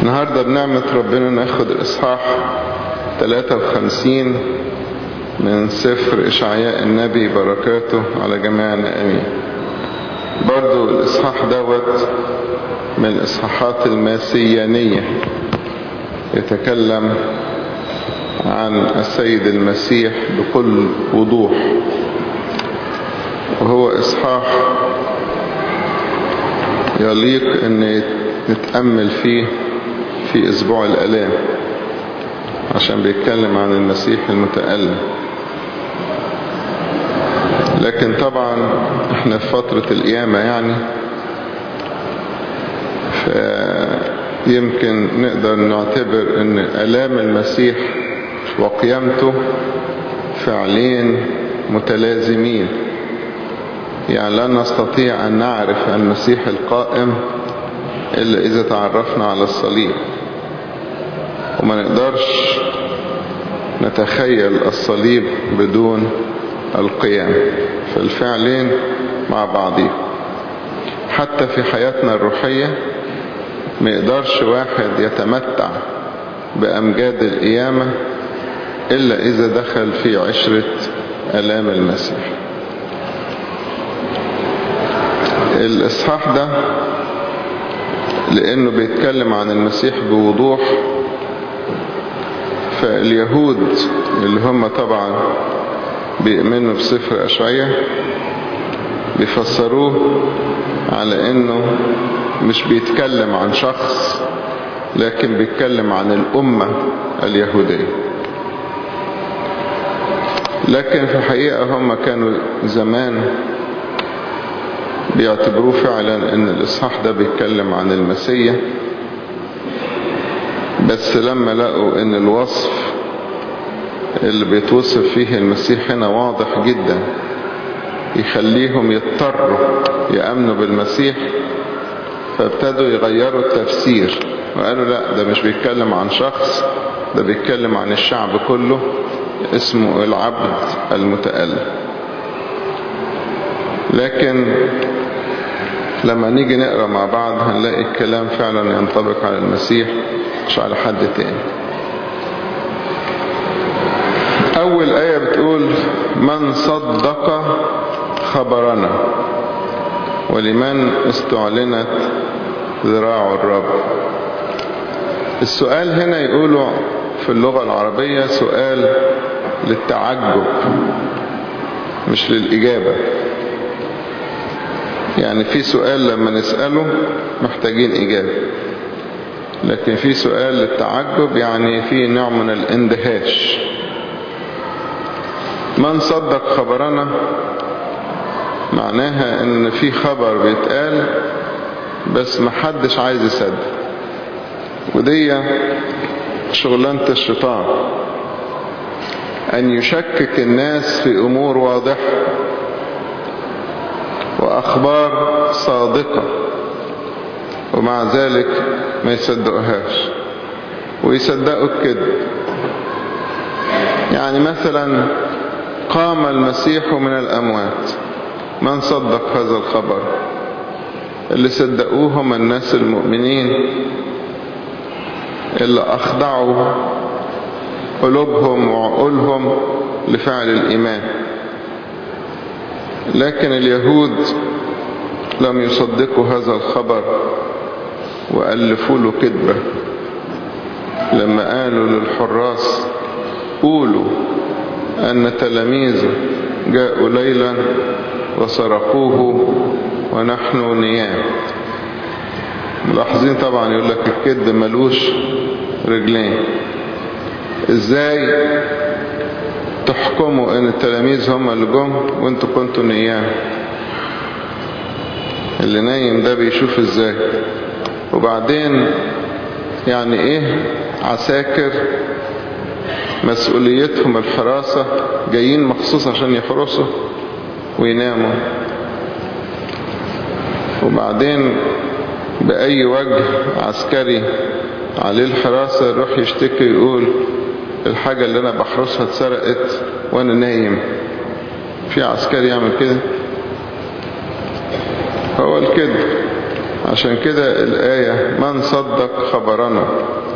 النهاردة بنعمة ربنا ناخد الإصحاح 53 من سفر إشعياء النبي بركاته على جميعنا أمين برضو الإصحاح دوت من الإصحاحات الماسيانية يتكلم عن السيد المسيح بكل وضوح وهو إصحاح يليق أن نتأمل فيه في أسبوع الألام عشان بيتكلم عن المسيح المتألم لكن طبعا احنا في فترة القيامة يعني فيمكن نقدر نعتبر ان ألام المسيح وقيامته فعلين متلازمين يعني لا نستطيع أن نعرف المسيح القائم إلا إذا تعرفنا على الصليب وما نقدرش نتخيل الصليب بدون القيام فالفعلين مع بعضهم حتى في حياتنا الروحية ما يقدرش واحد يتمتع بأمجاد القيامة إلا إذا دخل في عشرة ألام المسيح الإصحاح ده لأنه بيتكلم عن المسيح بوضوح فاليهود اللي هم طبعا بيؤمنوا بسفر أشعية بيفسروه على أنه مش بيتكلم عن شخص لكن بيتكلم عن الأمة اليهودية لكن في الحقيقة هم كانوا زمان بيعتبروه فعلا ان الاصحاح ده بيتكلم عن المسيح بس لما لقوا ان الوصف اللي بيتوصف فيه المسيح هنا واضح جدا يخليهم يضطروا يأمنوا بالمسيح فابتدوا يغيروا التفسير وقالوا لا ده مش بيتكلم عن شخص ده بيتكلم عن الشعب كله اسمه العبد المتألم لكن لما نيجي نقرأ مع بعض هنلاقي الكلام فعلا ينطبق على المسيح مش على حد تاني أول آية بتقول من صدق خبرنا ولمن استعلنت ذراع الرب السؤال هنا يقولوا في اللغة العربية سؤال للتعجب مش للإجابة يعني في سؤال لما نسأله محتاجين إجابة لكن في سؤال للتعجب يعني في نوع من الاندهاش من صدق خبرنا معناها ان في خبر بيتقال بس محدش عايز يصدق ودي شغلانة الشيطان ان يشكك الناس في امور واضحة واخبار صادقة ومع ذلك ما يصدقوهاش ويصدقوا الكذب يعني مثلا قام المسيح من الاموات من صدق هذا الخبر اللي صدقوه هم الناس المؤمنين اللي اخضعوا قلوبهم وعقولهم لفعل الايمان لكن اليهود لم يصدقوا هذا الخبر وألفوا له كذبة لما قالوا للحراس قولوا أن تلاميذه جاءوا ليلا وسرقوه ونحن نيام ملاحظين طبعا يقول لك الكذب ملوش رجلين ازاي تحكموا ان التلاميذ هم اللي جم وانتوا كنتوا نيام اللي نايم ده بيشوف ازاي وبعدين يعني ايه عساكر مسؤوليتهم الحراسة جايين مخصوص عشان يحرسوا ويناموا وبعدين بأي وجه عسكري عليه الحراسة يروح يشتكي يقول الحاجة اللي أنا بحرسها اتسرقت وأنا نايم في عسكري يعمل كده هو الكذب عشان كده الآية من صدق خبرنا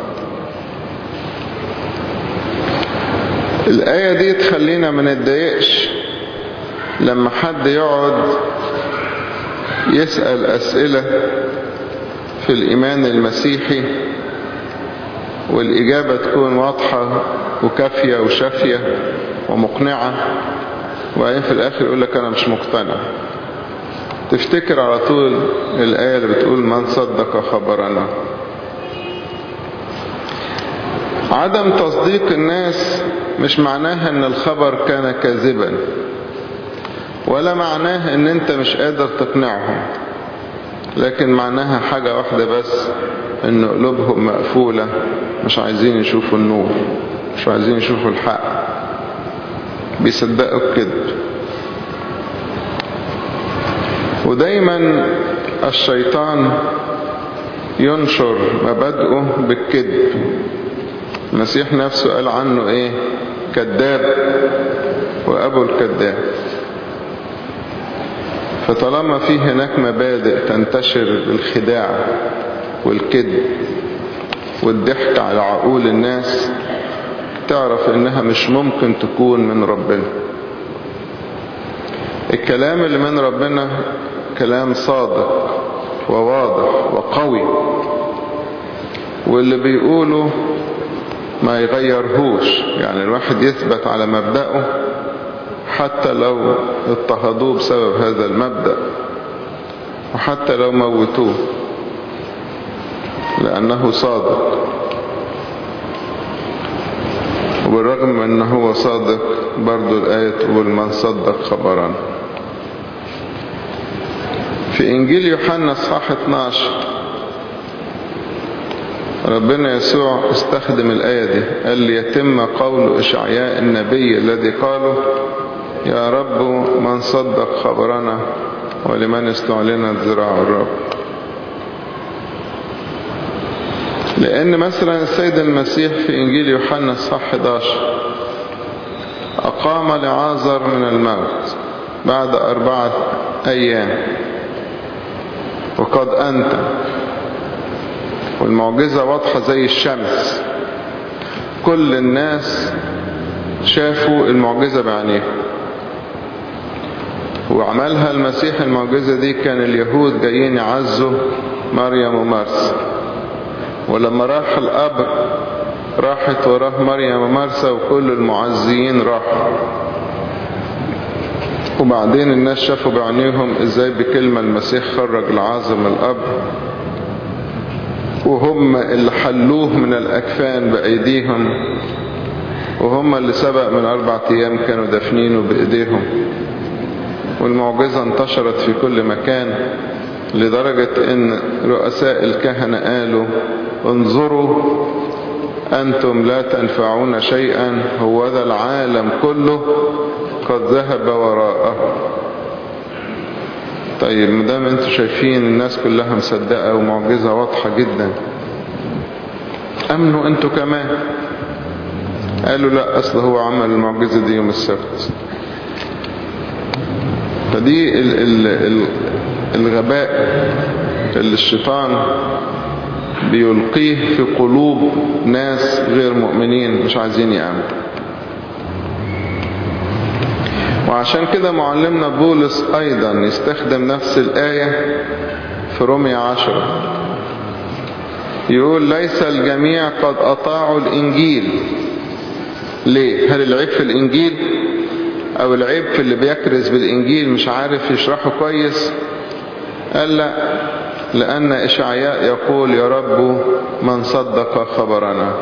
الآية دي تخلينا ما نتضايقش لما حد يقعد يسأل أسئلة في الإيمان المسيحي والإجابة تكون واضحة وكافية وشافية ومقنعة وبعدين في الآخر يقول لك أنا مش مقتنع تفتكر على طول الآية اللي بتقول من صدق خبرنا عدم تصديق الناس مش معناها ان الخبر كان كاذبا ولا معناه ان انت مش قادر تقنعهم لكن معناها حاجة واحدة بس ان قلوبهم مقفولة مش عايزين يشوفوا النور مش عايزين يشوفوا الحق بيصدقوا الكذب ودايما الشيطان ينشر مبادئه بالكذب المسيح نفسه قال عنه ايه كذاب وابو الكذاب فطالما في هناك مبادئ تنتشر بالخداع والكذب والضحك على عقول الناس تعرف انها مش ممكن تكون من ربنا الكلام اللي من ربنا كلام صادق وواضح وقوي واللي بيقوله ما يغيرهوش يعني الواحد يثبت على مبدأه حتى لو اضطهدوه بسبب هذا المبدأ وحتى لو موتوه لأنه صادق وبالرغم من أنه هو صادق برضو الآية تقول من صدق خبرا في إنجيل يوحنا اصحاح 12 ربنا يسوع استخدم الآية دي قال ليتم قول إشعياء النبي الذي قاله يا رب من صدق خبرنا ولمن استعلنت ذراع الرب لأن مثلا السيد المسيح في إنجيل يوحنا الصح 11 أقام لعازر من الموت بعد أربعة أيام وقد أنت والمعجزة واضحة زي الشمس كل الناس شافوا المعجزة بعينيهم وعملها المسيح المعجزة دي كان اليهود جايين يعزوا مريم ومرسى ولما راح القبر راحت وراه مريم ومرسى وكل المعزيين راحوا وبعدين الناس شافوا بعينيهم ازاي بكلمة المسيح خرج العازم من القبر وهم اللي حلوه من الأكفان بأيديهم وهم اللي سبق من أربعة أيام كانوا دفنينه بإيديهم والمعجزة انتشرت في كل مكان لدرجة ان رؤساء الكهنة قالوا انظروا أنتم لا تنفعون شيئا هو ذا العالم كله قد ذهب وراءه طيب مدام انتوا شايفين الناس كلها مصدقة ومعجزة واضحة جدا امنوا انتوا كمان قالوا لا اصل هو عمل المعجزة دي يوم السبت فدي ال ال ال الغباء اللي الشيطان بيلقيه في قلوب ناس غير مؤمنين مش عايزين يأمنوا وعشان كده معلمنا بولس أيضا يستخدم نفس الآية في رومية عشرة يقول ليس الجميع قد أطاعوا الإنجيل ليه هل العيب في الإنجيل أو العيب في اللي بيكرز بالإنجيل مش عارف يشرحه كويس قال لا لأن إشعياء يقول يا رب من صدق خبرنا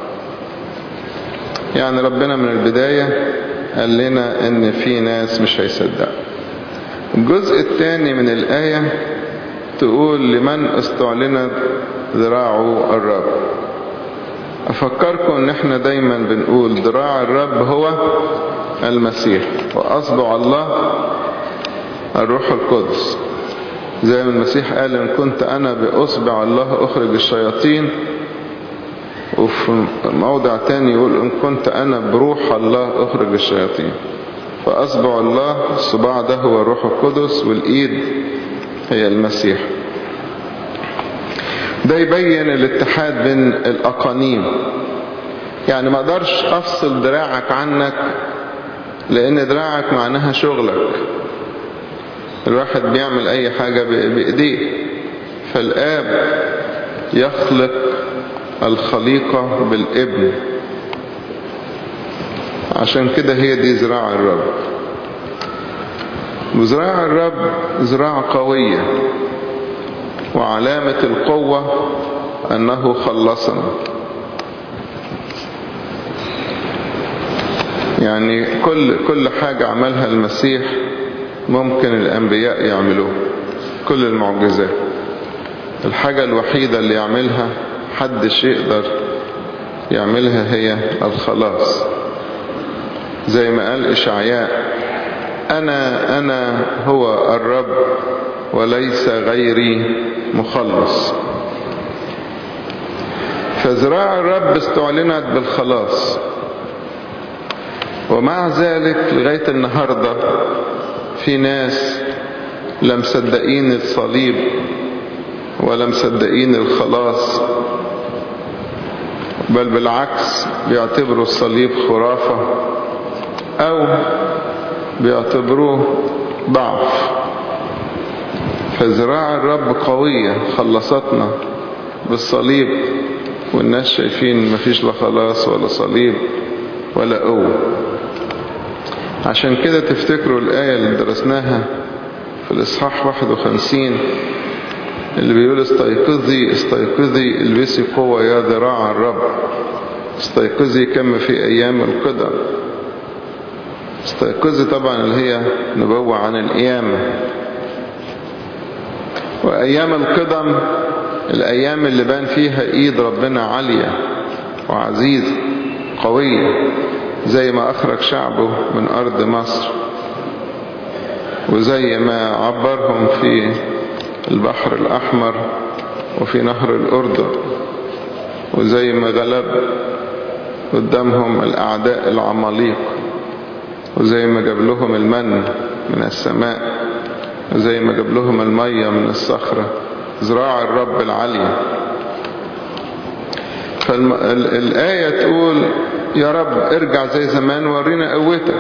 يعني ربنا من البداية قال لنا ان في ناس مش هيصدق الجزء الثاني من الآية تقول لمن استعلنت ذراع الرب أفكركم ان احنا دايما بنقول ذراع الرب هو المسيح وأصبع الله الروح القدس زي ما المسيح قال ان كنت انا بأصبع الله اخرج الشياطين وفي موضع تاني يقول إن كنت أنا بروح الله أخرج الشياطين فأصبع الله الصباع ده هو الروح القدس والإيد هي المسيح ده يبين الاتحاد بين الأقانيم يعني ما اقدرش افصل دراعك عنك لان دراعك معناها شغلك الواحد بيعمل اي حاجة بايديه فالاب يخلق الخليقة بالابن عشان كده هي دي زراعة الرب وزراعة الرب زراعة قوية وعلامة القوة أنه خلصنا يعني كل كل حاجة عملها المسيح ممكن الأنبياء يعملوها كل المعجزات الحاجة الوحيدة اللي يعملها حدش يقدر يعملها هي الخلاص زي ما قال إشعياء أنا أنا هو الرب وليس غيري مخلص فزراع الرب استعلنت بالخلاص ومع ذلك لغاية النهاردة في ناس لا مصدقين الصليب ولا مصدقين الخلاص بل بالعكس بيعتبروا الصليب خرافة أو بيعتبروه ضعف فزراع الرب قوية خلصتنا بالصليب والناس شايفين مفيش لا خلاص ولا صليب ولا قوة عشان كده تفتكروا الآية اللي درسناها في الإصحاح 51 اللي بيقول استيقظي استيقظي البسي قوة يا ذراع الرب استيقظي كما في أيام القدم استيقظي طبعا اللي هي نبوة عن القيامة وأيام القدم الأيام اللي بان فيها إيد ربنا عالية وعزيزة قوية زي ما أخرج شعبه من أرض مصر وزي ما عبرهم في البحر الأحمر وفي نهر الأردن وزي ما غلب قدامهم الأعداء العماليق وزي ما جاب لهم المن من السماء وزي ما جاب لهم المية من الصخرة زراع الرب العالية فالآية تقول يا رب ارجع زي زمان ورينا قوتك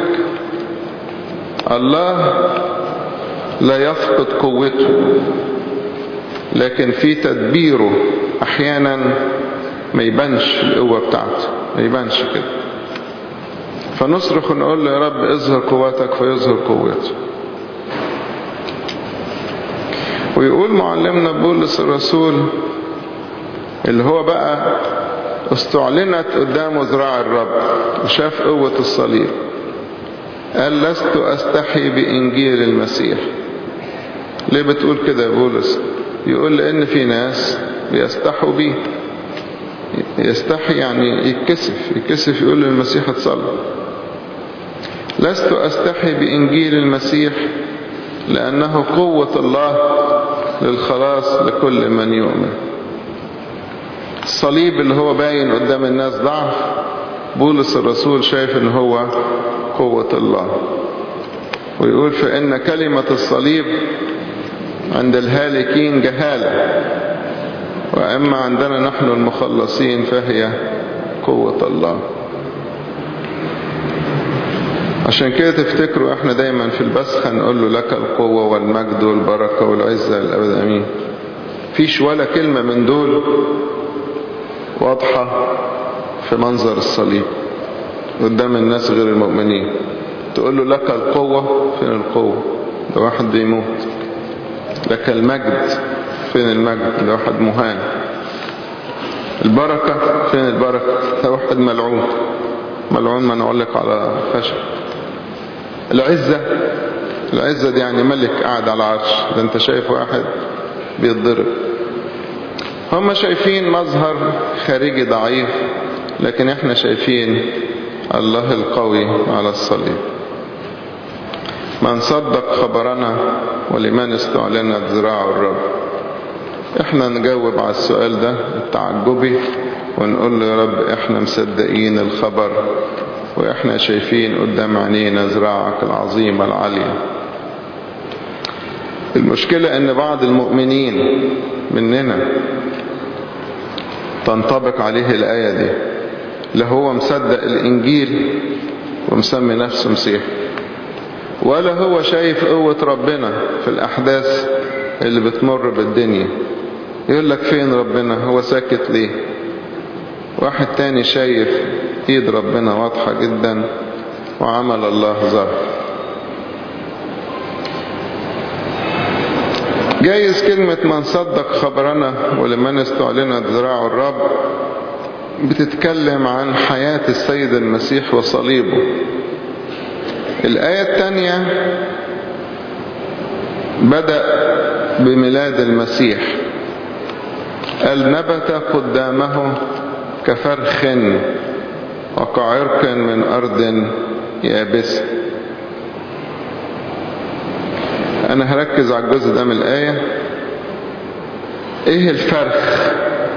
الله لا يفقد قوته لكن في تدبيره احيانا ما يبانش القوة بتاعته ما يبانش كده فنصرخ ونقول له يا رب اظهر قوتك فيظهر قوته ويقول معلمنا بولس الرسول اللي هو بقى استعلنت قدامه ذراع الرب وشاف قوة الصليب قال لست أستحي بإنجيل المسيح ليه بتقول كده يا بولس يقول لأن في ناس بيستحوا بيه يستحي يعني يتكسف يتكسف يقول للمسيح اتصلى لست أستحي بإنجيل المسيح لأنه قوة الله للخلاص لكل من يؤمن الصليب اللي هو باين قدام الناس ضعف بولس الرسول شايف ان هو قوة الله ويقول فإن كلمة الصليب عند الهالكين جهالة وأما عندنا نحن المخلصين فهي قوة الله عشان كده تفتكروا احنا دايما في البسخة نقول له لك القوة والمجد والبركة والعزة للأبد أمين فيش ولا كلمة من دول واضحة في منظر الصليب قدام الناس غير المؤمنين تقول له لك القوة فين القوة ده واحد بيموت لك المجد فين المجد ده واحد مهان البركة فين البركة ده واحد ملعون ملعون ما نعلق على خشب العزة العزة دي يعني ملك قاعد على عرش ده انت شايف واحد بيتضرب هم شايفين مظهر خارجي ضعيف لكن احنا شايفين الله القوي على الصليب من صدق خبرنا ولمن استعلنت ذراع الرب احنا نجاوب على السؤال ده التعجبي ونقول له يا رب احنا مصدقين الخبر واحنا شايفين قدام عينينا ذراعك العظيمة العالية المشكلة ان بعض المؤمنين مننا تنطبق عليه الآية دي لا هو مصدق الإنجيل ومسمي نفسه مسيح ولا هو شايف قوة ربنا في الأحداث اللي بتمر بالدنيا يقول لك فين ربنا هو ساكت ليه واحد تاني شايف ايد ربنا واضحة جدا وعمل الله ظهر جايز كلمة من صدق خبرنا ولمن استعلنت ذراع الرب بتتكلم عن حياة السيد المسيح وصليبه الآية الثانية بدأ بميلاد المسيح قال نبت قدامه كفرخ وكعرق من أرض يابسة أنا هركز على الجزء ده من الآية إيه الفرخ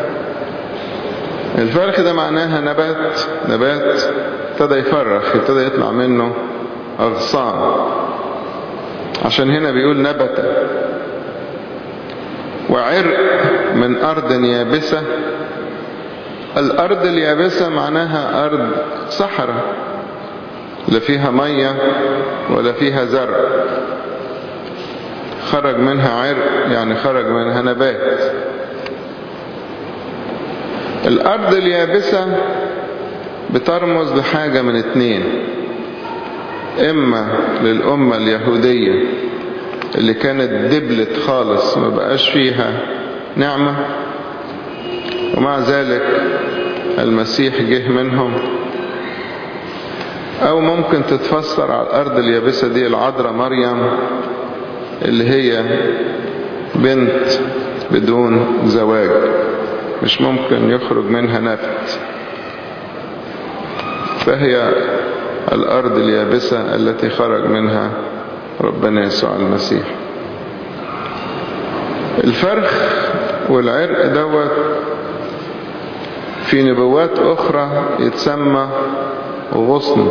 الفرخ ده معناها نبات نبات ابتدى يفرخ ابتدى يطلع منه أغصان عشان هنا بيقول نبت وعرق من أرض يابسة الأرض اليابسة معناها أرض صحراء لا فيها مية ولا فيها زرع خرج منها عرق يعني خرج منها نبات الأرض اليابسة بترمز لحاجة من اتنين إما للأمة اليهودية اللي كانت دبلت خالص ما بقاش فيها نعمة ومع ذلك المسيح جه منهم أو ممكن تتفسر على الأرض اليابسة دي العذراء مريم اللي هي بنت بدون زواج مش ممكن يخرج منها نفت فهي الأرض اليابسة التي خرج منها ربنا يسوع المسيح الفرخ والعرق دوت في نبوات أخرى يتسمى غصن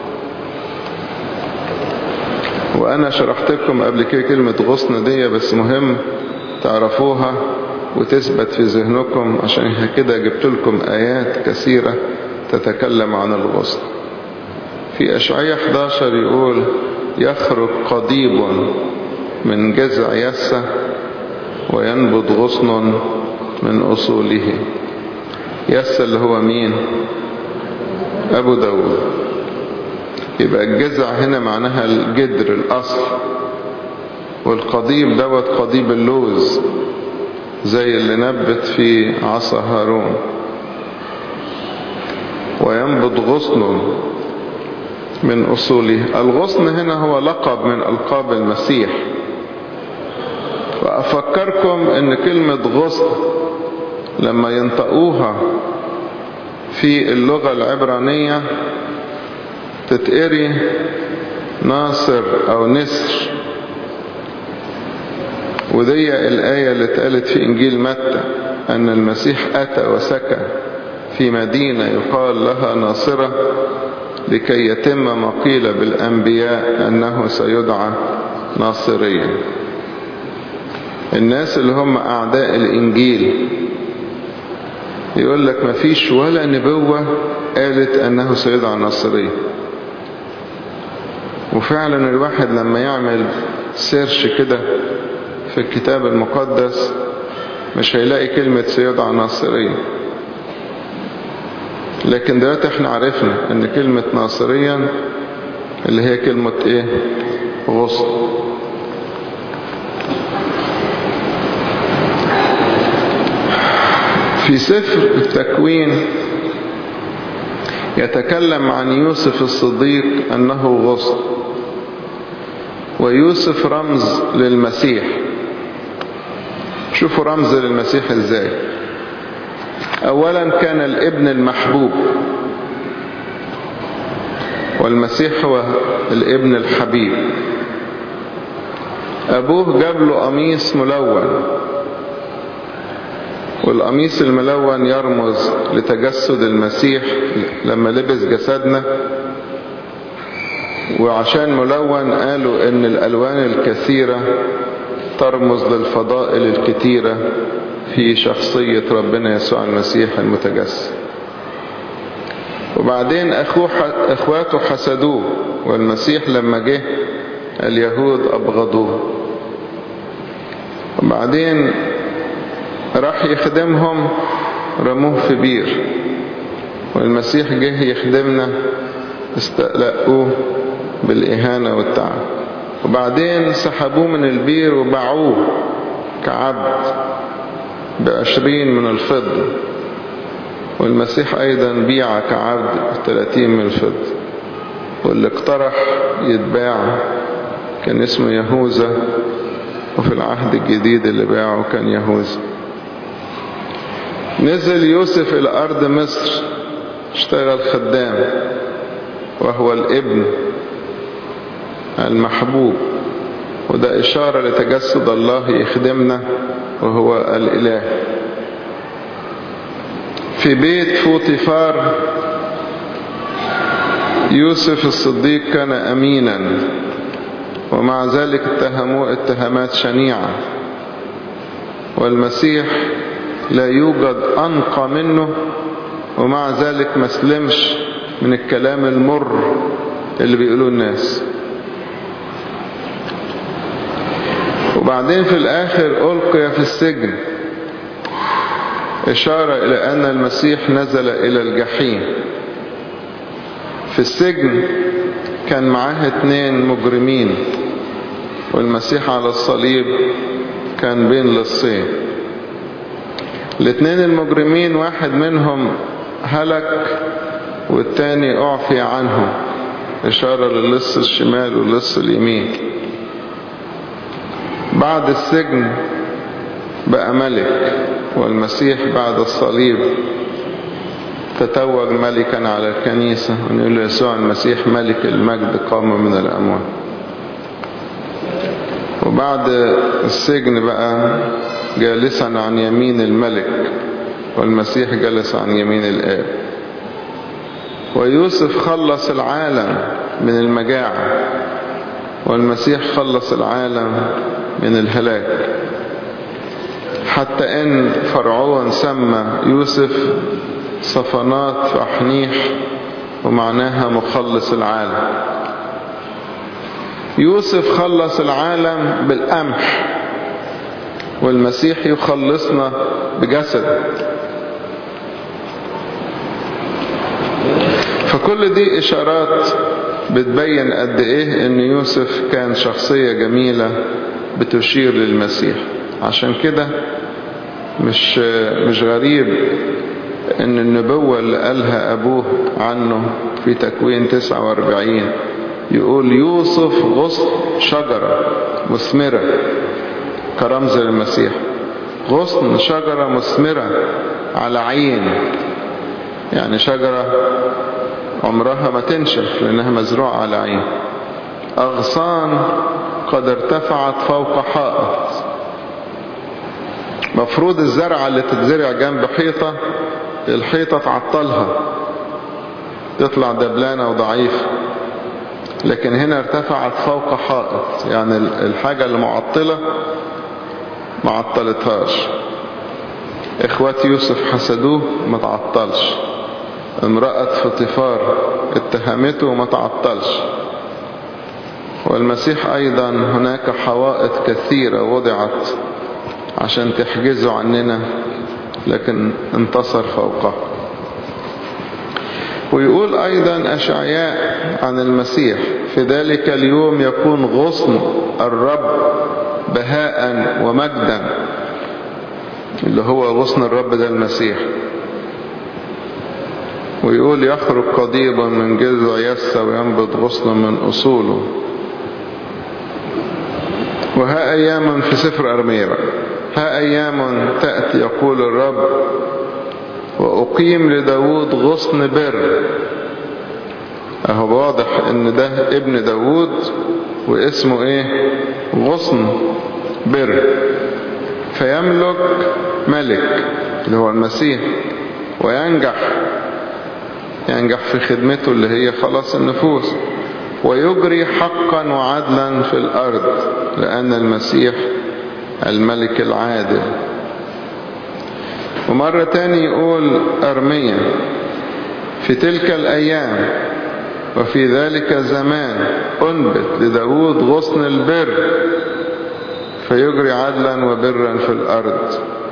وأنا شرحت لكم قبل كده كلمة غصن دي بس مهم تعرفوها وتثبت في ذهنكم عشان كده جبت لكم آيات كثيرة تتكلم عن الغصن في أشعية 11 يقول يخرج قضيب من جذع يسة وينبض غصن من أصوله يسة اللي هو مين أبو داود يبقى الجذع هنا معناها الجدر الأصل والقضيب دوت قضيب اللوز زي اللي نبت في عصا هارون وينبض غصن من أصوله الغصن هنا هو لقب من ألقاب المسيح وأفكركم أن كلمة غصن لما ينطقوها في اللغة العبرانية تتقري ناصر أو نسر ودي الآية اللي اتقالت في إنجيل متى أن المسيح أتى وسكن في مدينة يقال لها ناصرة لكي يتم ما قيل بالأنبياء أنه سيدعى ناصريا الناس اللي هم أعداء الإنجيل يقول لك ما فيش ولا نبوة قالت أنه سيدعى ناصريا وفعلا الواحد لما يعمل سيرش كده في الكتاب المقدس مش هيلاقي كلمة سيدعى ناصريا لكن دلوقتي احنا عرفنا ان كلمة ناصريا اللي هي كلمة ايه غصن في سفر التكوين يتكلم عن يوسف الصديق أنه غصن ويوسف رمز للمسيح شوفوا رمز للمسيح ازاي اولا كان الابن المحبوب والمسيح هو الابن الحبيب ابوه جاب له قميص ملون والقميص الملون يرمز لتجسد المسيح لما لبس جسدنا وعشان ملون قالوا ان الالوان الكثيرة ترمز للفضائل الكثيرة في شخصية ربنا يسوع المسيح المتجسد وبعدين أخوه أخواته حسدوه والمسيح لما جه اليهود أبغضوه وبعدين راح يخدمهم رموه في بير والمسيح جه يخدمنا استقلقوه بالإهانة والتعب وبعدين سحبوه من البير وباعوه كعبد بعشرين من الفضة والمسيح أيضا بيع كعبد ثلاثين من الفضة واللي اقترح يتباع كان اسمه يهوذا وفي العهد الجديد اللي باعه كان يهوذا نزل يوسف إلى أرض مصر اشتغل خدام وهو الابن المحبوب وده إشارة لتجسد الله يخدمنا وهو الإله في بيت فوطيفار يوسف الصديق كان أمينا ومع ذلك اتهموه اتهامات شنيعة والمسيح لا يوجد أنقى منه ومع ذلك ما سلمش من الكلام المر اللي بيقولوه الناس وبعدين في الآخر ألقي في السجن إشارة إلى أن المسيح نزل إلى الجحيم في السجن كان معاه اتنين مجرمين والمسيح على الصليب كان بين لصين الاتنين المجرمين واحد منهم هلك والتاني أعفي عنه إشارة للص الشمال واللص اليمين بعد السجن بقى ملك والمسيح بعد الصليب تتوج ملكا على الكنيسة ونقول يسوع المسيح ملك المجد قام من الأموات وبعد السجن بقى جالسا عن يمين الملك والمسيح جلس عن يمين الآب ويوسف خلص العالم من المجاعة والمسيح خلص العالم من الهلاك حتى ان فرعون سمى يوسف صفنات فحنيح ومعناها مخلص العالم يوسف خلص العالم بالقمح والمسيح يخلصنا بجسد فكل دي اشارات بتبين قد ايه ان يوسف كان شخصية جميلة بتشير للمسيح عشان كده مش مش غريب ان النبوة اللي قالها ابوه عنه في تكوين 49 يقول يوسف غصن شجرة مثمرة كرمز للمسيح غصن شجرة مثمرة على عين يعني شجرة عمرها ما تنشف لأنها مزروعة على عين أغصان قد ارتفعت فوق حائط مفروض الزرعة اللي تتزرع جنب حيطة الحيطة تعطلها تطلع دبلانة وضعيفة لكن هنا ارتفعت فوق حائط يعني الحاجة اللي معطلة ما عطلتهاش اخوات يوسف حسدوه ما تعطلش امرأة فطفار اتهمته وما تعطلش والمسيح ايضا هناك حوائط كثيرة وضعت عشان تحجزه عننا لكن انتصر فوقها ويقول ايضا اشعياء عن المسيح في ذلك اليوم يكون غصن الرب بهاء ومجدا اللي هو غصن الرب ده المسيح ويقول يخرج قضيبا من جذع يسى وينبت غصن من أصوله وها أيام في سفر أرميرا ها أيام تأتي يقول الرب وأقيم لداود غصن بر أهو واضح ان ده ابن داود واسمه ايه غصن بر فيملك ملك اللي هو المسيح وينجح ينجح في خدمته اللي هي خلاص النفوس ويجري حقا وعدلا في الأرض لأن المسيح الملك العادل ومرة تاني يقول أرمية في تلك الأيام وفي ذلك الزمان أنبت لداود غصن البر فيجري عدلا وبرا في الأرض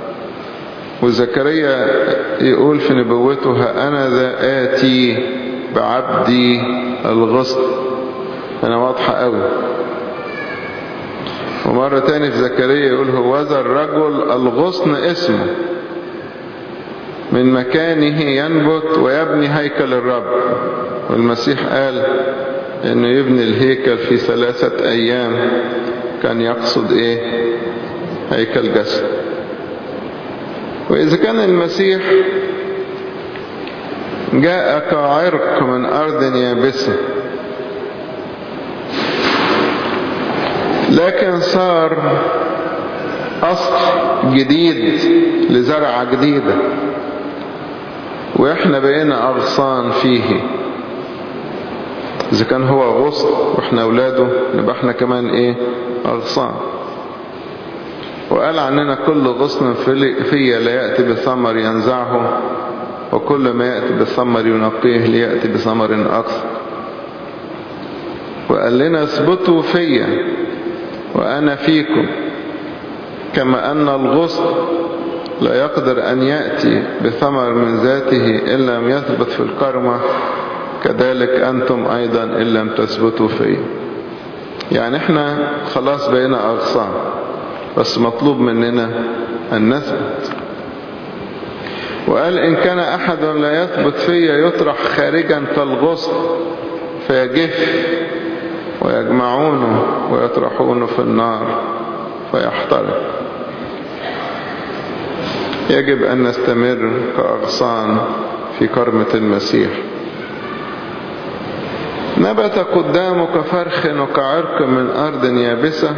وزكريا يقول في نبوته ها أنا ذا آتي بعبدي الغصن أنا واضحة قوي ومرة تاني في زكريا يقول هو ذا الرجل الغصن اسمه من مكانه ينبت ويبني هيكل الرب والمسيح قال انه يبني الهيكل في ثلاثة ايام كان يقصد ايه هيكل جسد واذا كان المسيح جاء كعرق من ارض يابسة لكن صار اصل جديد لزرعة جديدة واحنا بقينا اغصان فيه اذا كان هو غصن واحنا اولاده نبقى احنا كمان ايه اغصان وقال عننا كل غصن في لا يأتي بثمر ينزعه وكل ما يأتي بثمر ينقيه ليأتي بثمر أكثر وقال لنا اثبتوا فيا وأنا فيكم كما أن الغصن لا يقدر أن يأتي بثمر من ذاته إن لم يثبت في الكرمة كذلك أنتم أيضا إن لم تثبتوا فيه يعني احنا خلاص بقينا أغصان بس مطلوب مننا أن نثبت وقال إن كان أحد لا يثبت فيا يطرح خارجا كالغصن فيجف ويجمعونه ويطرحونه في النار فيحترق يجب أن نستمر كأغصان في كرمة المسيح نبت قدامك فرخ وكعرق من أرض يابسة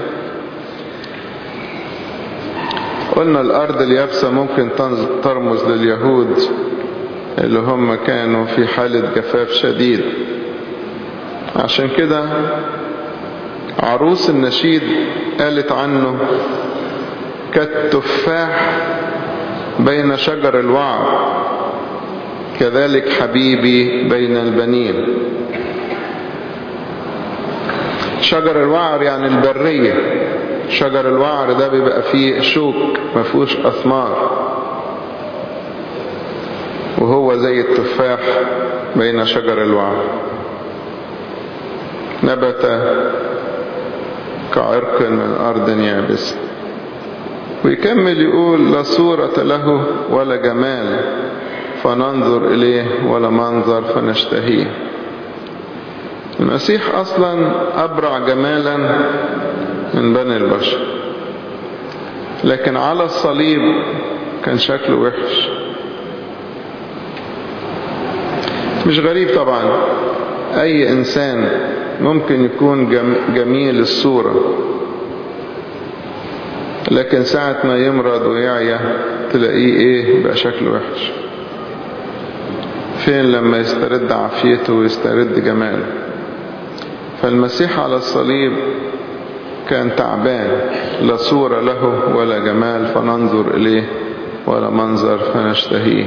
قلنا الأرض اليابسة ممكن ترمز لليهود اللي هم كانوا في حالة جفاف شديد عشان كده عروس النشيد قالت عنه كالتفاح بين شجر الوعر كذلك حبيبي بين البنين شجر الوعر يعني البرية شجر الوعر ده بيبقى فيه شوك ما فيهوش أثمار وهو زي التفاح بين شجر الوعر نبت كعرق من أرض يابسة ويكمل يقول لا صورة له ولا جمال فننظر إليه ولا منظر فنشتهيه المسيح أصلا أبرع جمالا من بني البشر لكن على الصليب كان شكله وحش مش غريب طبعا أي إنسان ممكن يكون جميل الصورة لكن ساعة ما يمرض ويعيا تلاقيه ايه بقى شكله وحش فين لما يسترد عافيته ويسترد جماله فالمسيح على الصليب كان تعبان لا صورة له ولا جمال فننظر إليه ولا منظر فنشتهيه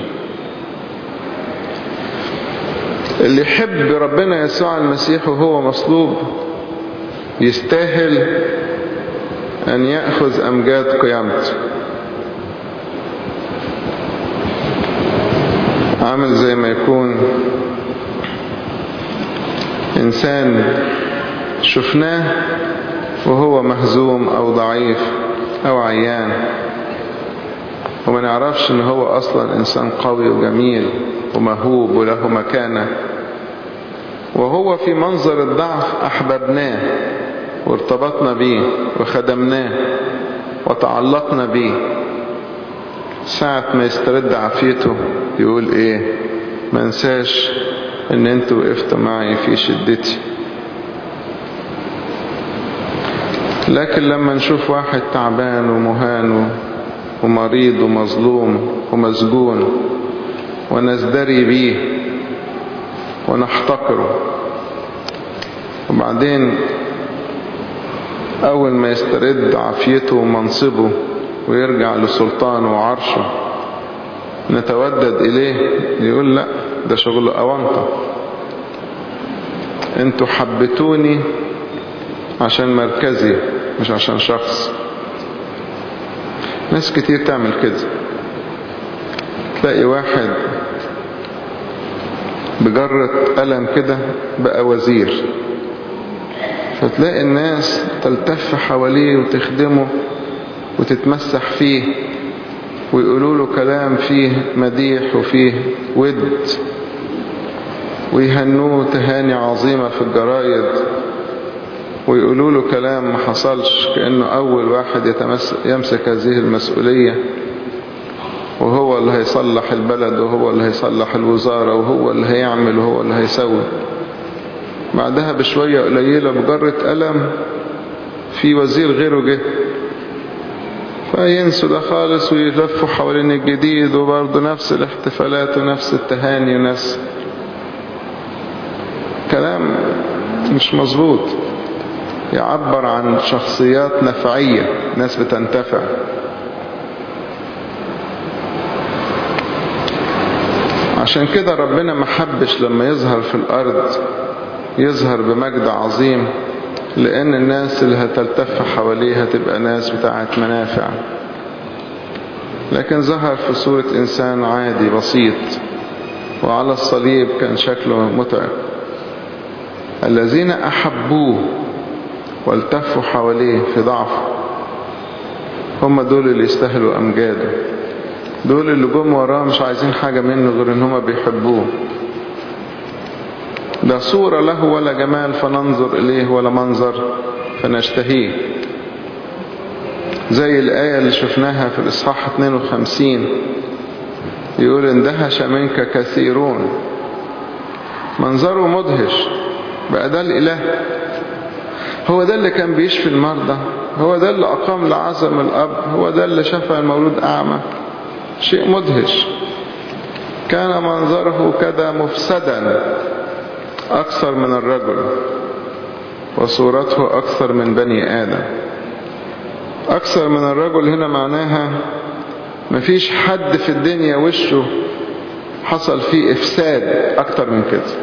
اللي يحب ربنا يسوع المسيح وهو مصلوب يستاهل أن يأخذ أمجاد قيامته عامل زي ما يكون إنسان شفناه وهو مهزوم أو ضعيف أو عيان وما نعرفش ان هو اصلا انسان قوي وجميل ومهوب وله مكانة وهو في منظر الضعف احببناه وارتبطنا به وخدمناه وتعلقنا به ساعة ما يسترد عافيته يقول ايه ما انساش ان انت وقفت معي في شدتي لكن لما نشوف واحد تعبان ومهان ومريض ومظلوم ومسجون ونزدري بيه ونحتقره وبعدين أول ما يسترد عافيته ومنصبه ويرجع لسلطانه وعرشه نتودد إليه يقول لا ده شغل أونطة انتوا حبتوني عشان مركزي مش عشان شخص ناس كتير تعمل كده تلاقي واحد بجرة قلم كده بقى وزير فتلاقي الناس تلتف حواليه وتخدمه وتتمسح فيه ويقولوا له كلام فيه مديح وفيه ود ويهنوه تهاني عظيمة في الجرايد ويقولوا له كلام ما حصلش كأنه أول واحد يتمس يمسك هذه المسؤولية وهو اللي هيصلح البلد وهو اللي هيصلح الوزارة وهو اللي هيعمل وهو اللي هيسوي بعدها بشوية قليلة بجرة قلم في وزير غيره جه فينسوا ده خالص ويلفوا حوالين الجديد وبرضه نفس الاحتفالات ونفس التهاني ونفس كلام مش مظبوط يعبر عن شخصيات نفعية ناس بتنتفع عشان كده ربنا ما حبش لما يظهر في الأرض يظهر بمجد عظيم لأن الناس اللي هتلتف حواليه هتبقى ناس بتاعت منافع لكن ظهر في صورة إنسان عادي بسيط وعلى الصليب كان شكله متعب الذين أحبوه والتفوا حواليه في ضعفه هم دول اللي يستاهلوا أمجاده دول اللي جم وراه مش عايزين حاجة منه غير ان هم بيحبوه ده صورة له ولا جمال فننظر إليه ولا منظر فنشتهيه زي الآية اللي شفناها في الإصحاح 52 يقول اندهش منك كثيرون منظره مدهش بقى ده الإله هو ده اللي كان بيشفي المرضى هو ده اللي أقام لعظم الأب هو ده اللي شفى المولود أعمى شيء مدهش كان منظره كذا مفسدا أكثر من الرجل وصورته أكثر من بني آدم أكثر من الرجل هنا معناها مفيش حد في الدنيا وشه حصل فيه إفساد أكتر من كده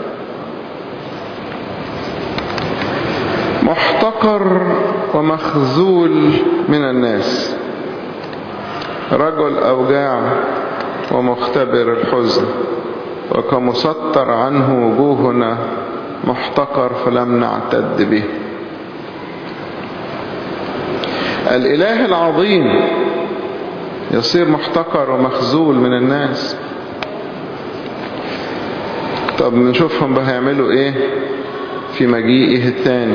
محتقر ومخذول من الناس رجل أوجاع ومختبر الحزن وكمسطر عنه وجوهنا محتقر فلم نعتد به الإله العظيم يصير محتقر ومخذول من الناس طب نشوفهم بقى هيعملوا ايه في مجيئه الثاني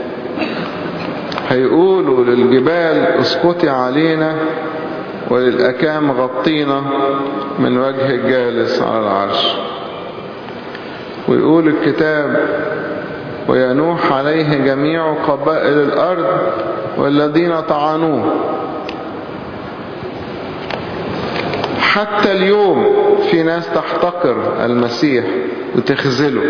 هيقولوا للجبال اسقطي علينا وللأكام غطينا من وجه الجالس على العرش ويقول الكتاب وينوح عليه جميع قبائل الأرض والذين طعنوه حتى اليوم في ناس تحتقر المسيح وتخزله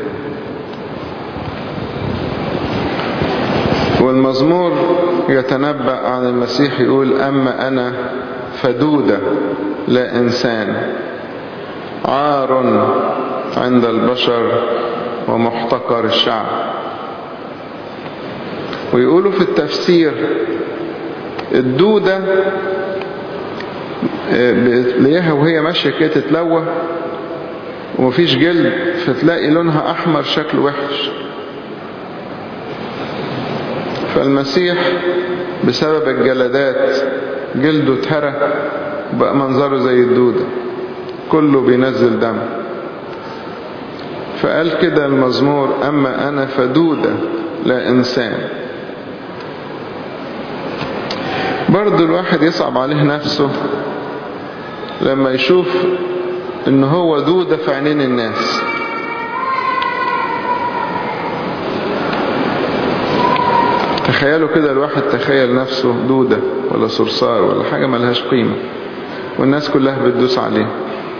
والمزمور يتنبأ عن المسيح يقول أما أنا فدودة لا إنسان عار عند البشر ومحتقر الشعب ويقولوا في التفسير الدودة بتلاقيها وهي ماشية كده تتلوى ومفيش جلد فتلاقي لونها أحمر شكله وحش فالمسيح بسبب الجلدات جلده اتهرى بقى منظره زي الدودة كله بينزل دم فقال كده المزمور أما أنا فدودة لا إنسان برضو الواحد يصعب عليه نفسه لما يشوف ان هو دودة في عينين الناس تخيلوا كده الواحد تخيل نفسه دودة ولا صرصار ولا حاجة ملهاش قيمة والناس كلها بتدوس عليه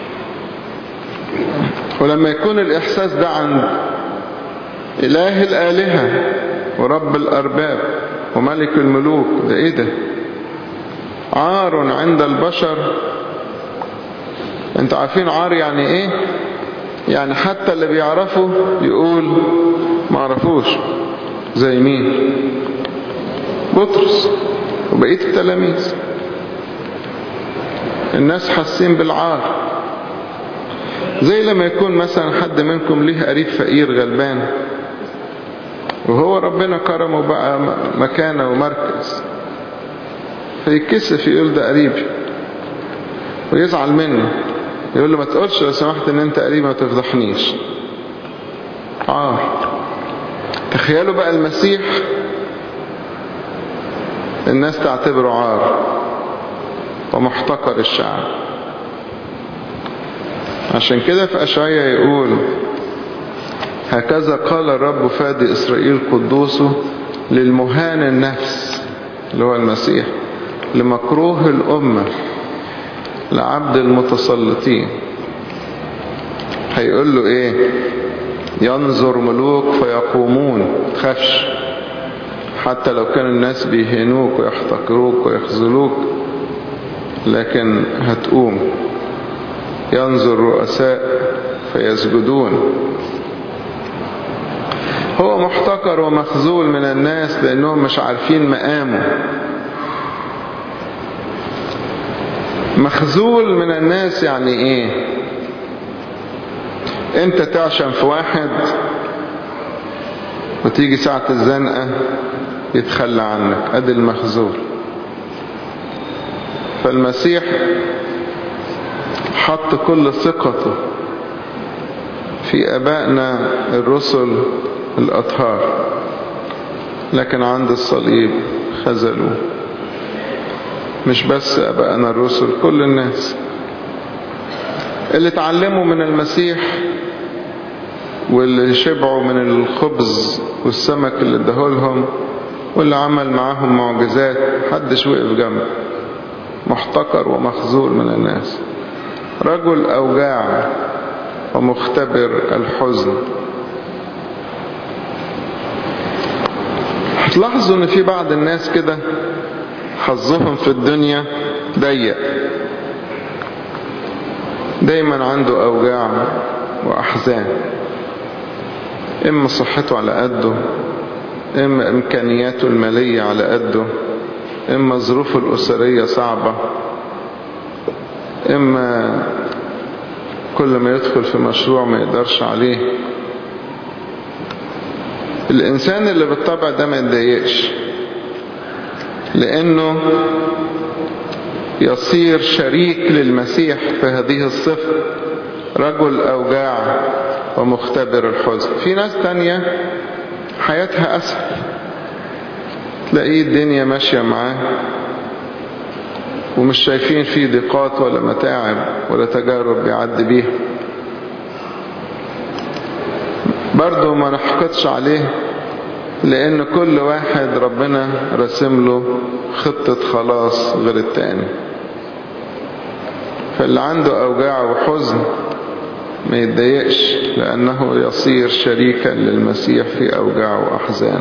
ولما يكون الإحساس ده عند إله الآلهة ورب الأرباب وملك الملوك ده إيه ده عار عند البشر انتوا عارفين عار يعني ايه يعني حتى اللي بيعرفوا يقول ما عرفوش زي مين بطرس وبقية التلاميذ الناس حاسين بالعار زي لما يكون مثلا حد منكم ليه قريب فقير غلبان وهو ربنا كرمه بقى مكانه ومركز فيتكسف يقول ده قريبي ويزعل منه يقول له ما تقولش لو سمحت ان انت قريب ما تفضحنيش عار تخيلوا بقى المسيح الناس تعتبره عار ومحتقر الشعب عشان كده في أشعية يقول هكذا قال الرب فادي إسرائيل قدوسه للمهان النفس اللي هو المسيح لمكروه الأمة لعبد المتسلطين هيقول له ايه ينظر ملوك فيقومون تخافش حتى لو كان الناس بيهنوك ويحتقروك ويخذلوك لكن هتقوم ينظر رؤساء فيسجدون هو محتقر ومخذول من الناس لأنهم مش عارفين مقامه مخذول من الناس يعني ايه انت تعشم في واحد وتيجي ساعة الزنقة يتخلى عنك ادي المخذول فالمسيح حط كل ثقته في ابائنا الرسل الاطهار لكن عند الصليب خذلوه مش بس أبائنا الرسل كل الناس اللي اتعلموا من المسيح واللي شبعوا من الخبز والسمك اللي اداهولهم واللي عمل معاهم معجزات محدش وقف جنبه محتقر ومخذول من الناس رجل أوجاع ومختبر الحزن هتلاحظوا ان في بعض الناس كده حظهم في الدنيا ضيق دايما عنده أوجاع وأحزان إما صحته على قده إما إمكانياته المالية على قده إما ظروفه الأسرية صعبة إما كل ما يدخل في مشروع ما يقدرش عليه الإنسان اللي بالطبع ده ما يتضايقش لأنه يصير شريك للمسيح في هذه الصفة رجل أوجاع ومختبر الحزن في ناس تانية حياتها أسهل تلاقيه الدنيا ماشية معاه ومش شايفين فيه ضيقات ولا متاعب ولا تجارب بيعدي بيها برضه ما نحقدش عليه لأن كل واحد ربنا رسم له خطة خلاص غير التاني فاللي عنده أوجاع وحزن ما يتضايقش لأنه يصير شريكا للمسيح في أوجاع وأحزان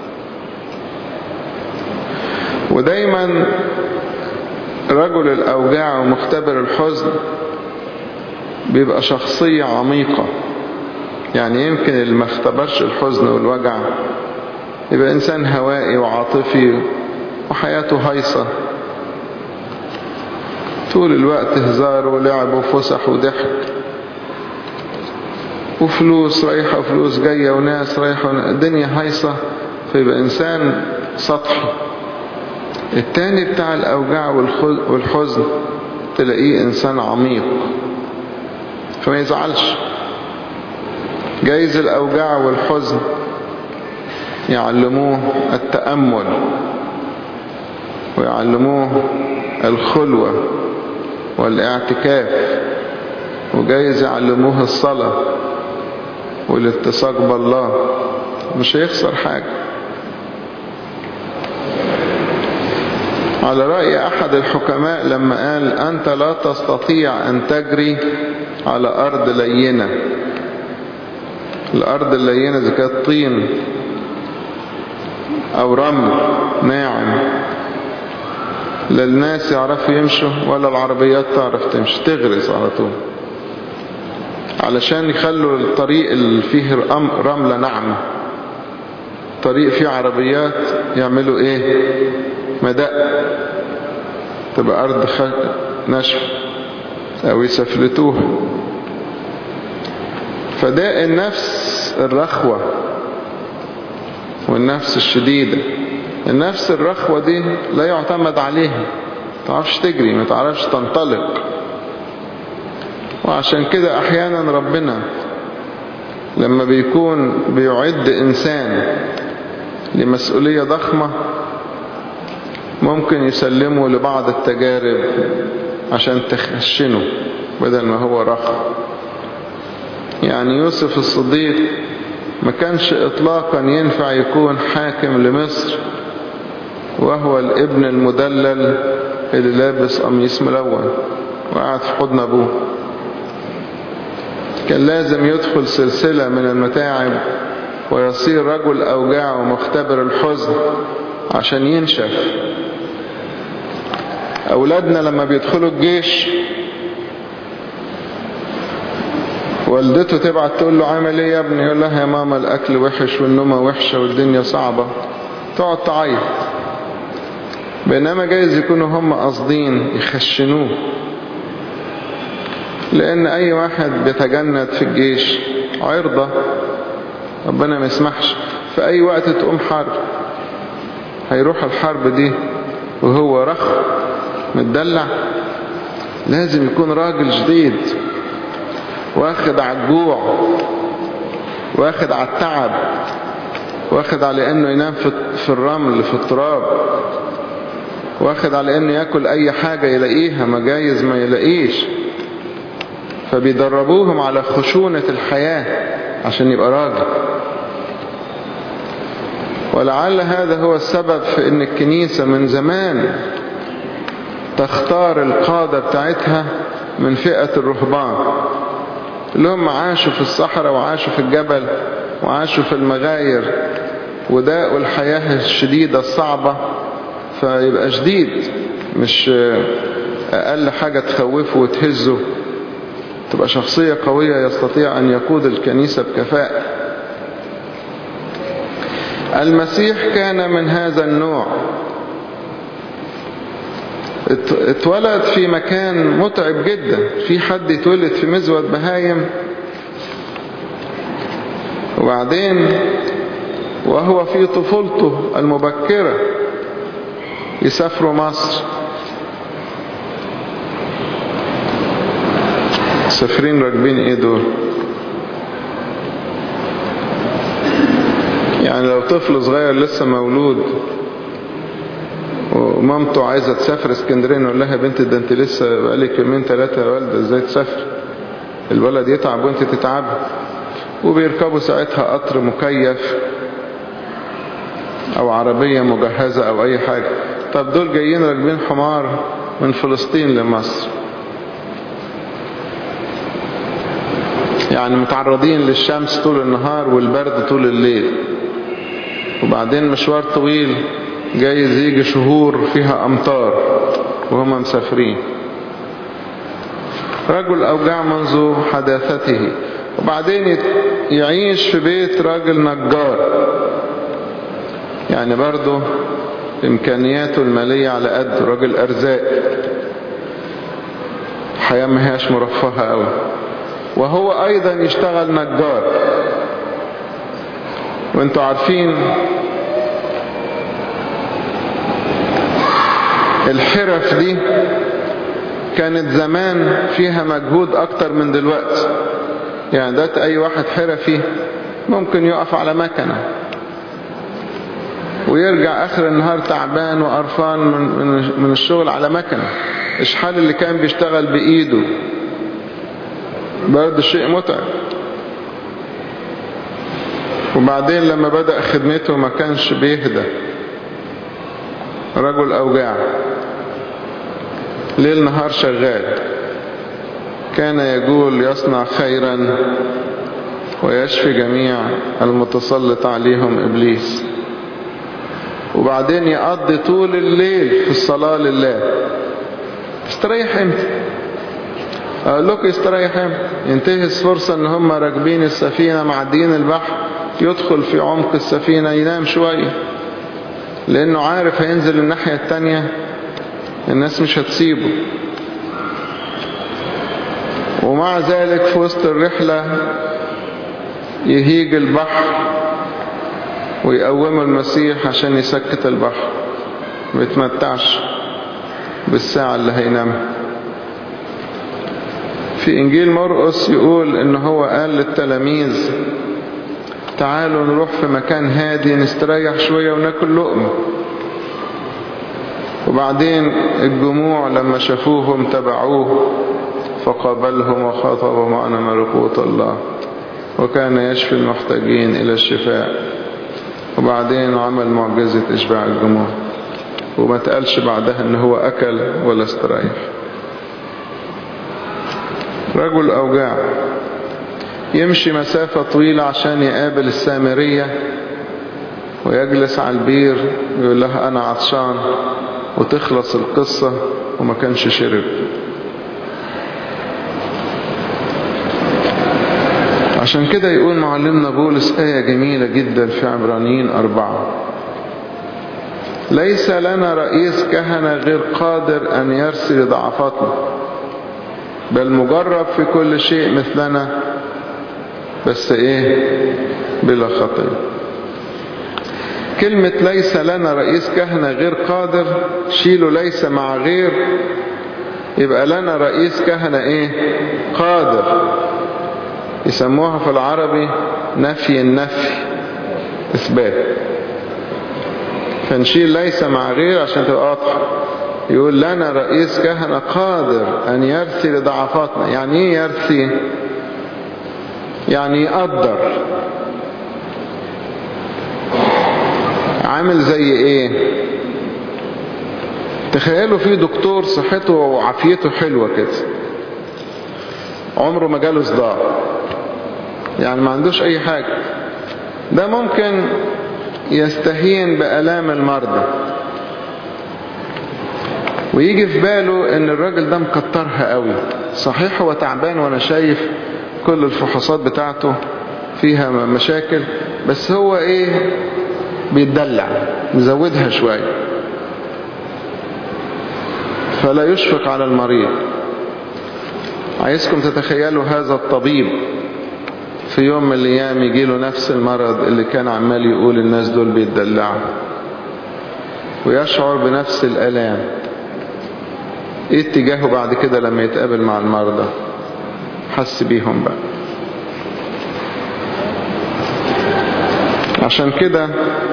ودايما رجل الأوجاع ومختبر الحزن بيبقى شخصية عميقة يعني يمكن اللي ما اختبرش الحزن والوجع يبقى إنسان هوائي وعاطفي وحياته هيصة طول الوقت هزار ولعب وفسح وضحك وفلوس رايحة وفلوس جاية وناس رايحة الدنيا هيصة فيبقى إنسان سطحي التاني بتاع الأوجاع والحزن تلاقيه إنسان عميق فما يزعلش جايز الأوجاع والحزن يعلموه التأمل ويعلموه الخلوة والاعتكاف وجايز يعلموه الصلاة والاتساق بالله مش هيخسر حاجة على رأي أحد الحكماء لما قال أنت لا تستطيع أن تجري على أرض لينة الأرض اللينة إذا كانت طين أو رمل ناعم لا الناس يعرفوا يمشوا ولا العربيات تعرف تمشي تغرز على طول علشان يخلوا الطريق اللي فيه رملة ناعمة طريق فيه عربيات يعملوا ايه مدق تبقى ارض ناشفة او يسفلتوها فده النفس الرخوة والنفس الشديدة النفس الرخوة دي لا يعتمد عليها ما تعرفش تجري ما تعرفش تنطلق وعشان كده احيانا ربنا لما بيكون بيعد انسان لمسؤولية ضخمة ممكن يسلمه لبعض التجارب عشان تخشنه بدل ما هو رخ يعني يوسف الصديق ما كانش اطلاقا ينفع يكون حاكم لمصر وهو الابن المدلل اللي لابس قميص ملون وقاعد في حضن ابوه كان لازم يدخل سلسلة من المتاعب ويصير رجل أوجاع ومختبر الحزن عشان ينشف أولادنا لما بيدخلوا الجيش والدته تبعت تقول له عامل ايه يا ابني يقول لها يا ماما الأكل وحش والنومة وحشة والدنيا صعبة تقعد تعيط بينما جايز يكونوا هم قاصدين يخشنوه لأن أي واحد بيتجند في الجيش عرضة ربنا ما يسمحش في أي وقت تقوم حرب هيروح الحرب دي وهو رخ متدلع لازم يكون راجل جديد واخد على الجوع واخد على التعب واخد على انه ينام في الرمل في التراب واخد على انه ياكل اي حاجة يلاقيها ما جايز ما يلاقيش فبيدربوهم على خشونة الحياة عشان يبقى راجل ولعل هذا هو السبب في ان الكنيسة من زمان تختار القادة بتاعتها من فئة الرهبان اللي هم عاشوا في الصحراء وعاشوا في الجبل وعاشوا في المغاير وداءوا الحياة الشديدة الصعبة فيبقى شديد مش أقل حاجة تخوفه وتهزه تبقى شخصية قوية يستطيع أن يقود الكنيسة بكفاءة المسيح كان من هذا النوع اتولد في مكان متعب جدا في حد يتولد في مزود بهايم وبعدين وهو في طفولته المبكرة يسافروا مصر مسافرين راكبين ايه دول يعني لو طفل صغير لسه مولود ومامته عايزة تسافر اسكندريه نقول لها يا بنت ده انت لسه بقالك يومين ثلاثة يا والدة ازاي تسافر الولد يتعب وانت تتعب وبيركبوا ساعتها قطر مكيف او عربية مجهزة او اي حاجة طب دول جايين راكبين حمار من فلسطين لمصر يعني متعرضين للشمس طول النهار والبرد طول الليل وبعدين مشوار طويل جايز يجي شهور فيها أمطار وهم مسافرين رجل أوجاع منذ حداثته وبعدين يعيش في بيت راجل نجار يعني برضه إمكانياته المالية على قد راجل أرزاق حياة ما هياش مرفهة أوي وهو أيضا يشتغل نجار وانتوا عارفين الحرف دي كانت زمان فيها مجهود اكتر من دلوقتي يعني ده اي واحد حرفي ممكن يقف على مكنة ويرجع اخر النهار تعبان وقرفان من, من الشغل على مكنة اشحال اللي كان بيشتغل بايده برضه شيء متعب وبعدين لما بدأ خدمته ما كانش بيهدى رجل أوجاع ليل نهار شغال كان يقول يصنع خيرا ويشفي جميع المتسلط عليهم إبليس وبعدين يقضي طول الليل في الصلاة لله استريح امتى اقول لكم يستريح امتى ينتهز فرصة ان هم راكبين السفينة معديين البحر يدخل في عمق السفينة ينام شوية لانه عارف هينزل الناحية التانية الناس مش هتسيبه ومع ذلك في وسط الرحلة يهيج البحر ويقوم المسيح عشان يسكت البحر ما يتمتعش بالساعة اللي هينامها في إنجيل مرقس يقول إن هو قال للتلاميذ تعالوا نروح في مكان هادي نستريح شوية وناكل لقمة وبعدين الجموع لما شافوهم تبعوه فقابلهم وخاطبهم عن ملكوت الله وكان يشفي المحتاجين إلى الشفاء وبعدين عمل معجزة إشباع الجموع وما تقالش بعدها ان هو أكل ولا استريح رجل أوجاع يمشي مسافة طويلة عشان يقابل السامرية ويجلس على البير ويقول لها أنا عطشان وتخلص القصة وما كانش شرب عشان كده يقول معلمنا بولس آية جميلة جدا في عبرانيين أربعة ليس لنا رئيس كهنة غير قادر أن يرسل ضعفاتنا بل مجرب في كل شيء مثلنا بس إيه بلا خطية كلمة ليس لنا رئيس كهنة غير قادر شيلوا ليس مع غير يبقى لنا رئيس كهنة ايه قادر يسموها في العربي نفي النفي اثبات فنشيل ليس مع غير عشان تبقى واضحة يقول لنا رئيس كهنة قادر ان يرثي لضعفاتنا يعني ايه يرثي يعني يقدر عامل زي ايه تخيلوا في دكتور صحته وعافيته حلوة كده عمره ما جاله صداع يعني ما عندوش اي حاجة ده ممكن يستهين بألام المرضى ويجي في باله ان الراجل ده مكترها قوي صحيح هو تعبان وانا شايف كل الفحوصات بتاعته فيها مشاكل بس هو ايه بيتدلع مزودها شوية فلا يشفق على المريض عايزكم تتخيلوا هذا الطبيب في يوم من الايام يجيله نفس المرض اللي كان عمال يقول الناس دول بيتدلعوا ويشعر بنفس الالام ايه اتجاهه بعد كده لما يتقابل مع المرضى حس بيهم بقى عشان كده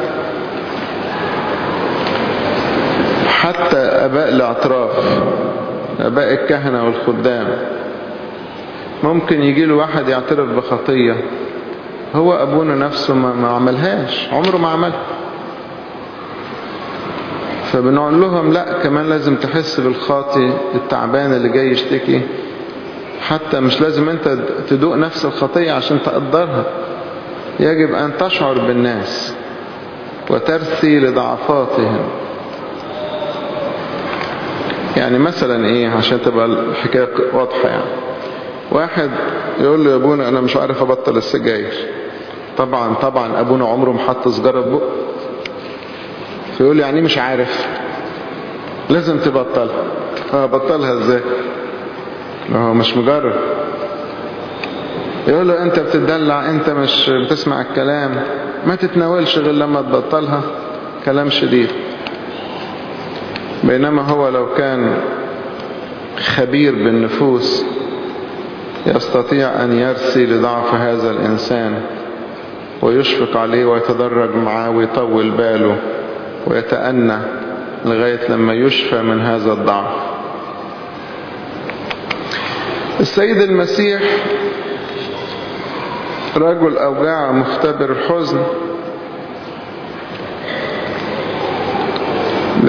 حتى اباء الاعتراف اباء الكهنة والخدام ممكن يجي له واحد يعترف بخطية هو ابونا نفسه ما, ما عملهاش عمره ما عملها فبنقول لهم لا كمان لازم تحس بالخاطي التعبان اللي جاي يشتكي حتى مش لازم انت تدوق نفس الخطية عشان تقدرها يجب ان تشعر بالناس وترثي لضعفاتهم يعني مثلا ايه عشان تبقى الحكاية واضحة يعني واحد يقول له يا ابونا انا مش عارف ابطل السجاير طبعا طبعا ابونا عمره ما حط سجارة في بقه فيقول لي يعني مش عارف لازم تبطلها فبطلها ازاي ما هو مش مجرد يقول له انت بتدلع انت مش بتسمع الكلام ما تتناولش غير لما تبطلها كلام شديد بينما هو لو كان خبير بالنفوس يستطيع أن يرثي لضعف هذا الإنسان ويشفق عليه ويتدرج معاه ويطول باله ويتأنى لغاية لما يشفى من هذا الضعف السيد المسيح رجل أوجاع مختبر الحزن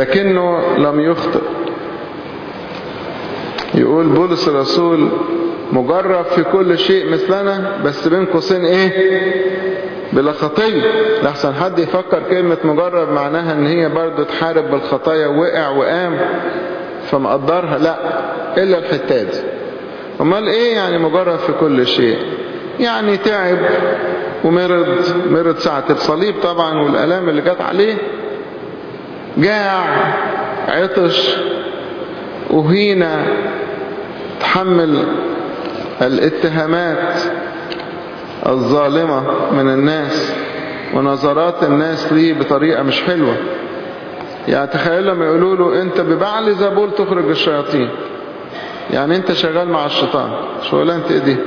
لكنه لم يخطئ يقول بولس الرسول مجرب في كل شيء مثلنا بس بين قوسين ايه بلا خطية لحسن حد يفكر كلمة مجرب معناها ان هي برضو تحارب بالخطايا وقع وقام فمقدرها لا الا الحتات دي امال ايه يعني مجرب في كل شيء يعني تعب ومرض مرض ساعة الصليب طبعا والالام اللي جت عليه جاع عطش أهينا تحمل الاتهامات الظالمة من الناس ونظرات الناس ليه بطريقة مش حلوة يعني تخيل لما يقولوا له انت ببعل زبول تخرج الشياطين يعني انت شغال مع الشيطان شغلانة ايه دي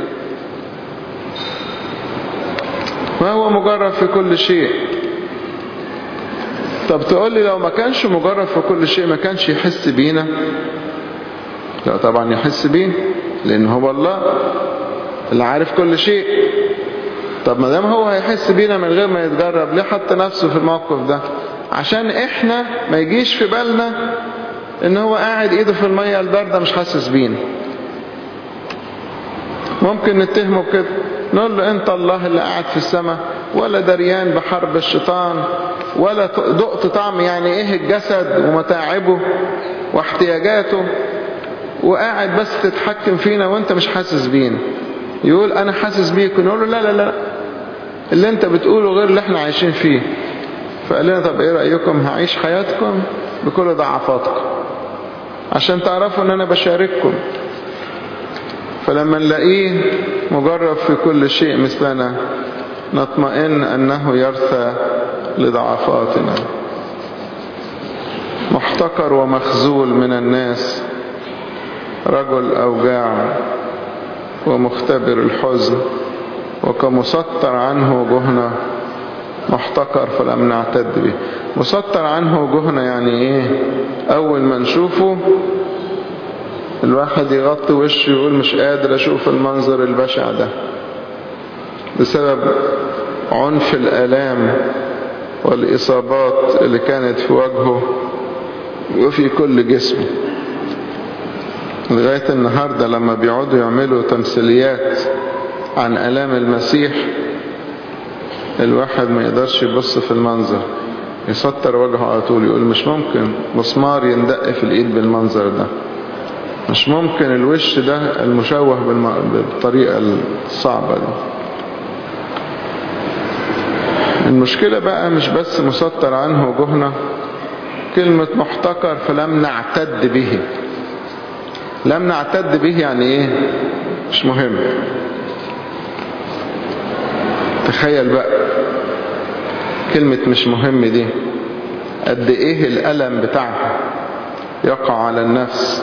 وهو مجرب في كل شيء طب تقول لي لو ما كانش مجرب في كل شيء ما كانش يحس بينا لا طبعا يحس بينا لان هو الله اللي عارف كل شيء طب ما دام هو هيحس بينا من غير ما يتجرب ليه حط نفسه في الموقف ده عشان احنا ما يجيش في بالنا ان هو قاعد ايده في المية الباردة مش حاسس بينا ممكن نتهمه كده نقول له انت الله اللي قاعد في السماء ولا دريان بحرب الشيطان ولا دقت طعم يعني ايه الجسد ومتاعبه واحتياجاته وقاعد بس تتحكم فينا وانت مش حاسس بينا يقول انا حاسس بيك ونقول له لا لا لا اللي انت بتقوله غير اللي احنا عايشين فيه فقال لنا طب ايه رأيكم هعيش حياتكم بكل ضعفاتكم عشان تعرفوا ان انا بشارككم فلما نلاقيه مجرب في كل شيء مثلنا نطمئن أنه يرثى لضعفاتنا محتقر ومخزول من الناس رجل أوجاع ومختبر الحزن وكمسطر عنه وجهنا محتقر فلم نعتد به مسطر عنه وجهنا يعني ايه اول ما نشوفه الواحد يغطي وشه يقول مش قادر اشوف المنظر البشع ده بسبب عنف الالام والاصابات اللي كانت في وجهه وفي كل جسمه لغاية النهاردة لما بيقعدوا يعملوا تمثيليات عن الام المسيح الواحد ما يقدرش يبص في المنظر يسطر وجهه على طول يقول مش ممكن مسمار يندق في الايد بالمنظر ده مش ممكن الوش ده المشوه بالطريقة الصعبة دي المشكلة بقى مش بس مسطر عنه وجهنا كلمة محتقر فلم نعتد به لم نعتد به يعني ايه مش مهم تخيل بقى كلمة مش مهم دي قد ايه الألم بتاعها يقع على النفس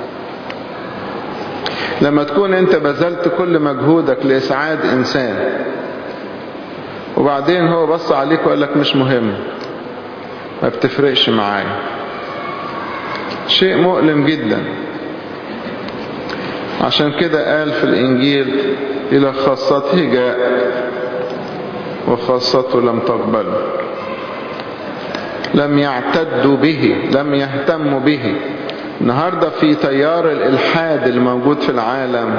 لما تكون انت بذلت كل مجهودك لإسعاد إنسان وبعدين هو بص عليك وقال لك مش مهم ما بتفرقش معايا شيء مؤلم جدا عشان كده قال في الإنجيل إلى خاصته جاء وخاصته لم تقبله لم يعتدوا به لم يهتموا به النهاردة في تيار الإلحاد الموجود في العالم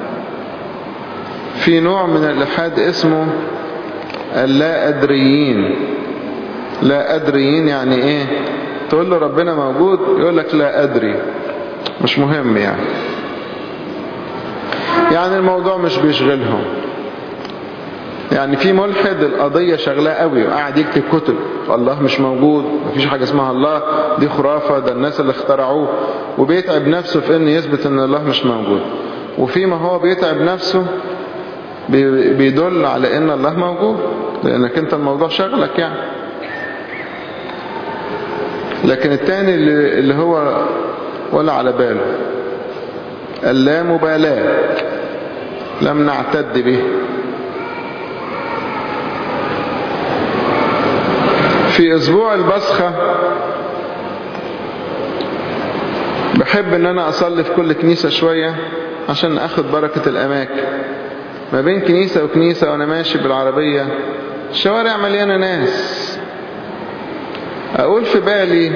في نوع من الإلحاد اسمه اللا أدريين لا أدريين يعني إيه تقول له ربنا موجود يقول لك لا أدري مش مهم يعني يعني الموضوع مش بيشغلهم يعني في ملحد القضية شغلاه قوي وقاعد يكتب كتب الله مش موجود مفيش حاجة اسمها الله دي خرافة ده الناس اللي اخترعوه وبيتعب نفسه في ان يثبت ان الله مش موجود وفيما هو بيتعب نفسه بيدل على ان الله موجود لانك انت الموضوع شغلك يعني لكن التاني اللي, اللي هو ولا على باله اللا مبالاة لم نعتد به في اسبوع البسخة بحب ان انا اصلي في كل كنيسة شوية عشان اخد بركة الاماكن ما بين كنيسة وكنيسة وانا ماشي بالعربية الشوارع مليانة ناس اقول في بالي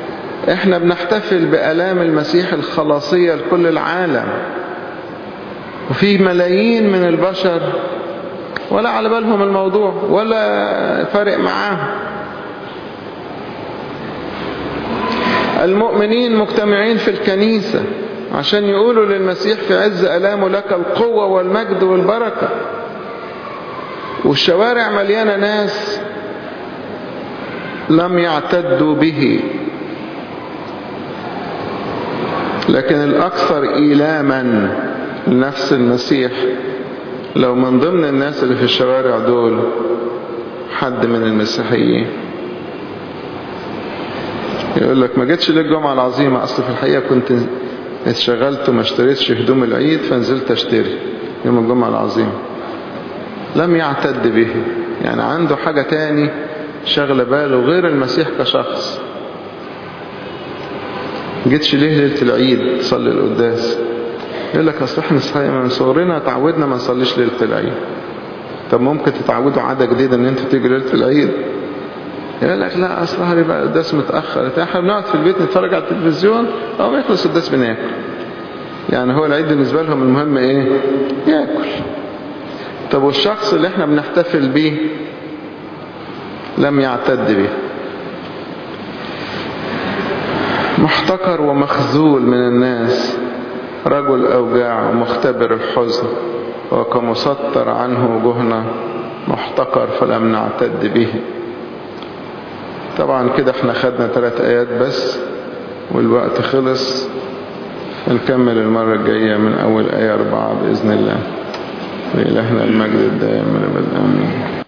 احنا بنحتفل بألام المسيح الخلاصية لكل العالم وفي ملايين من البشر ولا على بالهم الموضوع ولا فارق معاهم المؤمنين مجتمعين في الكنيسة عشان يقولوا للمسيح في عز ألامه لك القوة والمجد والبركة والشوارع مليانة ناس لم يعتدوا به لكن الأكثر إيلاما لنفس المسيح لو من ضمن الناس اللي في الشوارع دول حد من المسيحيين يقول لك ما جيتش ليه الجمعة العظيمة أصل في الحقيقة كنت اتشغلت وما اشتريتش هدوم العيد فنزلت اشتري يوم الجمعة العظيمة لم يعتد به يعني عنده حاجة تاني شغل باله غير المسيح كشخص جيتش ليه ليلة العيد تصلي القداس يقول لك اصل احنا من صغرنا تعودنا ما نصليش ليلة العيد طب ممكن تتعودوا عادة جديدة ان انتوا تيجوا ليلة العيد يقول لك لا اصل هيبقى القداس متأخر احنا بنقعد في البيت نتفرج على التلفزيون او ما يخلص القداس بناكل يعني هو العيد بالنسبة لهم المهم ايه ياكل طب والشخص اللي احنا بنحتفل بيه لم يعتد به محتقر ومخذول من الناس رجل أوجاع ومختبر الحزن وكمسطر عنه وجهنا محتقر فلم نعتد به طبعا كده احنا خدنا ثلاث آيات بس والوقت خلص نكمل المرة الجاية من أول آية أربعة بإذن الله لإلهنا المجد الدائم من الأبد آمين